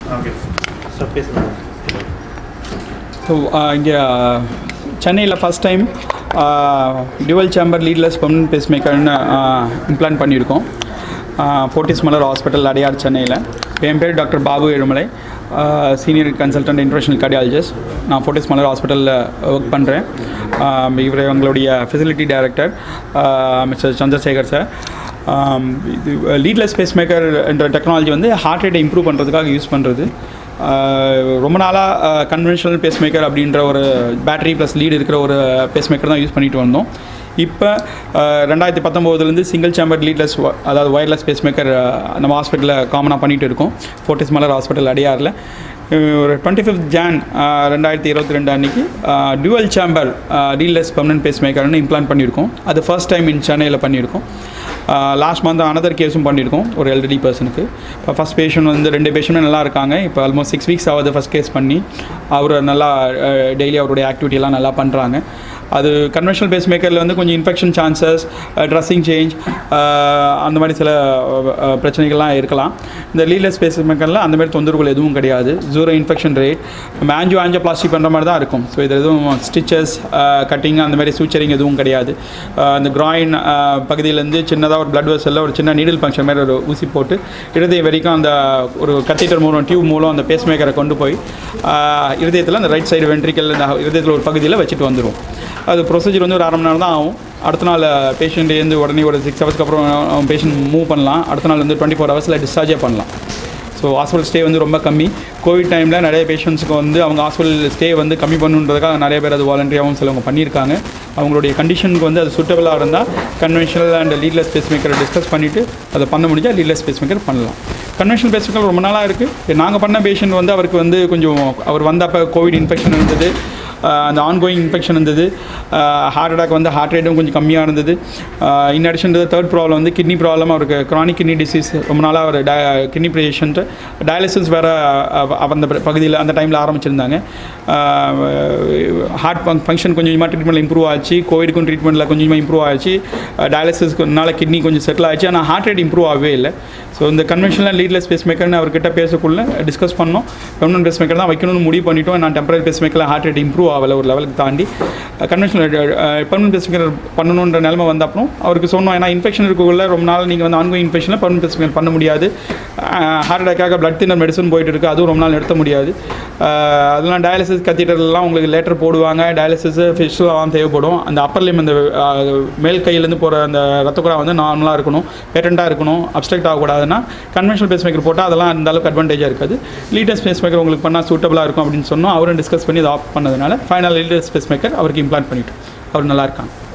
okay sir பேசுங்க so இங்கே சென்னையில் first time dual chamber leadless permanent பேஸ் மேக்கர்னு இம்ப்ளான்ட் பண்ணியிருக்கோம் ஃபோர்ட்டிஸ் மலர் ஹாஸ்பிட்டல் அடையார் சென்னையில் என் பேர் doctor Babu Ezhumalai senior consultant international cardiologist நான் ஃபோர்ட்டிஸ் மலர் ஹாஸ்பிட்டலில் ஒர்க் பண்ணுறேன் இவர் எங்களுடைய facility director mister Chandrasekhar sir இது லீட்லெஸ் பேஸ் மேக்கர் என்ற டெக்னாலஜி வந்து ஹார்ட் ரேட்டை இம்ப்ரூவ் பண்ணுறதுக்காக யூஸ் பண்ணுறது ரொம்ப நாளாக கன்வென்ஷனல் பேஸ் மேக்கர் அப்படின்ற ஒரு பேட்டரி ப்ளஸ் லீடு இருக்கிற ஒரு பேஸ் மேக்கர் தான் யூஸ் பண்ணிட்டு வந்தோம் இப்போ ரெண்டாயிரத்தி பத்தொம்போதுலேருந்து சிங்கிள் சேம்பர் லீட்லெஸ் அதாவது ஒயர்லெஸ் பேஸ் மேக்கர் நம்ம ஹாஸ்பிட்டலில் காமனாக பண்ணிகிட்டு இருக்கோம் ஃபோர்ட்டிஸ் மலர் ஹாஸ்பிட்டல் அடியாரில் ஒரு டுவெண்ட்டி ஃபிஃப்த் ஜான் ரெண்டாயிரத்தி இருபத்தி ரெண்டு அன்றைக்கி டியூவல் சேம்பர் லீட்லெஸ் பர்மனன்ட் பேஸ் மேக்கர்னு இம்ப்ளான் பண்ணியிருக்கோம் அது ஃபர்ஸ்ட் டைம் இன் சென்னையில் பண்ணியிருக்கோம் லாஸ்ட் மந்த் அனதர் கேஸும் பண்ணியிருக்கோம் ஒரு எல்டர்லி பர்சனுக்கு இப்போ ஃபஸ்ட் பேஷண்ட் வந்து ரெண்டு பேஷண்ட்டுமே நல்லா இருக்காங்க இப்போ ஆல்மோஸ்ட் சிக்ஸ் வீக்ஸ் ஆகுது ஃபஸ்ட் கேஸ் பண்ணி அவர் நல்லா டெய்லி அவருடைய ஆக்டிவிட்டியெல்லாம் நல்லா பண்ணுறாங்க அது கன்வென்ஷனல் பேஸ் மேக்கரில் வந்து கொஞ்சம் இன்ஃபெக்ஷன் சான்சஸ் ட்ரெஸ்ஸிங் சேஞ்ச் அந்த மாதிரி சில பிரச்சனைகள்லாம் இருக்கலாம் இந்த லீலஸ் பேஸ் மேக்கரில் அந்த மாதிரி தொந்தரவுகள் எதுவும் கிடையாது ஜூரோ இன்ஃபெக்ஷன் ரேட் மேஞ்சோ ஆஞ்சோ பிளாஸ்டிக் பண்ணுற மாதிரி தான் இருக்கும் ஸோ இது எதுவும் ஸ்டிச்சஸ் கட்டிங் அந்த மாதிரி சூச்சரிங் எதுவும் கிடையாது அந்த கிராயின் பகுதியிலேருந்து சின்னதாக ஒரு பிளட் வெசலில் ஒரு சின்ன நீடில் ஃபங்க்ஷன் மாதிரி ஒரு ஊசி போட்டு இருதயம் வரைக்கும் அந்த ஒரு கத்தீட்டர் மூலம் டியூப் மூலம் அந்த பேஸ் மேக்கரை கொண்டு போய் இருதயத்தில் அந்த ரைட் சைடு வென்ட்ரிக்கல் இந்த இருதயத்தில் ஒரு பகுதியில் வச்சுட்டு வந்துடும் அது ப்ரொசீஜர் வந்து ஒரு அரை மணி நேரம் தான் ஆகும் அடுத்த நாள் பேஷண்ட் ஏந்து உடனே ஒரு சிக்ஸ் ஹவர்ஸ்க்கு அப்புறம் பேஷண்ட் மூவ் பண்ணலாம் அடுத்த நாள் வந்து டுவெண்ட்டி ஃபோர் ஹவர்ஸில் டிஸ்சார்ஜே பண்ணலாம் ஸோ ஹாஸ்பிட்டல் ஸ்டே வந்து ரொம்ப கம்மி கோவிட் டைமில் நிறைய பேஷண்ட்ஸுக்கு வந்து அவங்க ஹாஸ்பிட்டல் ஸ்டே வந்து கம்மி பண்ணுன்றதுக்காக நிறைய பேர் அது வாலண்டியாகவும் சிலவங்க பண்ணியிருக்காங்க அவங்களுடைய கண்டிஷனுக்கு வந்து அது சூட்டபிளாக இருந்தால் கன்வென்ஷனல் அண்ட் லீட்லெஸ் பேஸ் மேக்கரை டிஸ்கஸ் பண்ணிவிட்டு அதை பண்ண முடிஞ்சால் லீட்லெஸ் பேஸ் மேக்கர் பண்ணலாம் கன்வென்ஷனல் பேஸ் மேக்கர் ரொம்ப நாளாக இருக்குது நாங்கள் பண்ண பேஷண்ட் வந்து அவருக்கு வந்து கொஞ்சம் அவர் வந்தப்போ கோவிட் இன்ஃபெக்ஷன் இருந்தது அந்த ஆன்கோயிங் இன்ஃபெக்ஷன் இருந்தது ஹார்ட் அட்டாக் வந்து ஹார்ட் ரேட்டும் கொஞ்சம் கம்மியாக இருந்தது இன் அடிஷன் தேர்ட் ப்ராப்ளம் வந்து கிட்னி ப்ராப்ளம் அவருக்கு க்ரானிக் கிட்னி டிசீஸ் ரொம்ப நாளாக அவர் டய கிட்னி பேஷண்ட்டு டயாலிசிஸ் வேறு அந்த பகுதியில் அந்த டைமில் ஆரம்பிச்சிருந்தாங்க ஹார்ட் ஃபங்க்ஷன் கொஞ்சம் கொஞ்சமாக ட்ரீட்மெண்ட்டில் இம்ப்ரூவ் ஆச்சு கோவிடுக்கும் ட்ரீட்மெண்ட்டில் கொஞ்சமாக இம்ப்ரூவ் ஆச்சு டயாலிசிஸ்க்குனால கிட்னி கொஞ்சம் செட்டில் ஆச்சு ஆனால் ஹார்ட் ரேட் இம்ப்ரூவ் ஆகவே இல்லை ஸோ இந்த கன்வென்ஷனல் லீட்லெஸ் பேஸ் மேக்கர்னு அவர்கிட்ட பேசக்குள்ள டிஸ்கஸ் பண்ணோம் பெர்மனன்ட் பேஸ் மேக்கர் தான் வைக்கணும்னு முடிவு பண்ணிட்டோம் நான் டெம்பரரி பேஸ் மேக்கரில் ஹார்ட் ரேட் இம்ப்ரூவ் ஆகலை ஒரு லெவலுக்கு தாண்டி கன்வென்ஷனல் பெர்மனன்ட் பேஸ் மேக்கர் பண்ணணுன்ற நிலைமை வந்த அப்புறம் அவருக்கு சொன்னோம் ஏன்னா இன்ஃபெக்ஷன் இருக்கக்குள்ள ரொம்ப நாள் நீங்கள் வந்து ஆன்கோயிங் இன்ஃபெக்ஷனில் பெர்மனன்ட் பேஸ் மேக்கர் பண்ண முடியாது ஹார்ட் அட்டாக்காக பிளட் தின்னர் மெடிசன் போயிட்டு இருக்குது அதுவும் ரொம்ப நாள் நிறுத்த முடியாது அதெல்லாம் டயாலிசிஸ் கத்தீட்டர்லாம் உங்களுக்கு லேட்டர் போடுவாங்க டயாலிசிஸ் ஃபிஷ்லாம் தேவைப்படும் அந்த அப்பர் லிம் அந்த மேல் கையிலேருந்து போகிற அந்த ரத்த குழா வந்து நார்மலாக இருக்கணும் பேட்டண்ட்டாக இருக்கணும் அப்ஸ்ட்ரக்ட் ஆகக்கூடாதுன்னா கன்வென்ஷனல் பேஸ் மேக்கர் போட்டால் அதெல்லாம் அந்த அளவுக்கு அட்வான்டேஜாக இருக்காது லீட்டஸ் பேஸ் மேக்கர் உங்களுக்கு பண்ணால் சூட்டபிளாக இருக்கும் அப்படின்னு சொன்னோம் அவரும் டிஸ்கஸ் பண்ணி அதை ஆஃப் பண்ணதுனால ஃபைனல் லீட்டஸ் பேஸ் மேக்கர் அவருக்கு இம்ப்ளான் பண்ணிவிட்டு அவர் நல்லா இருக்காங்க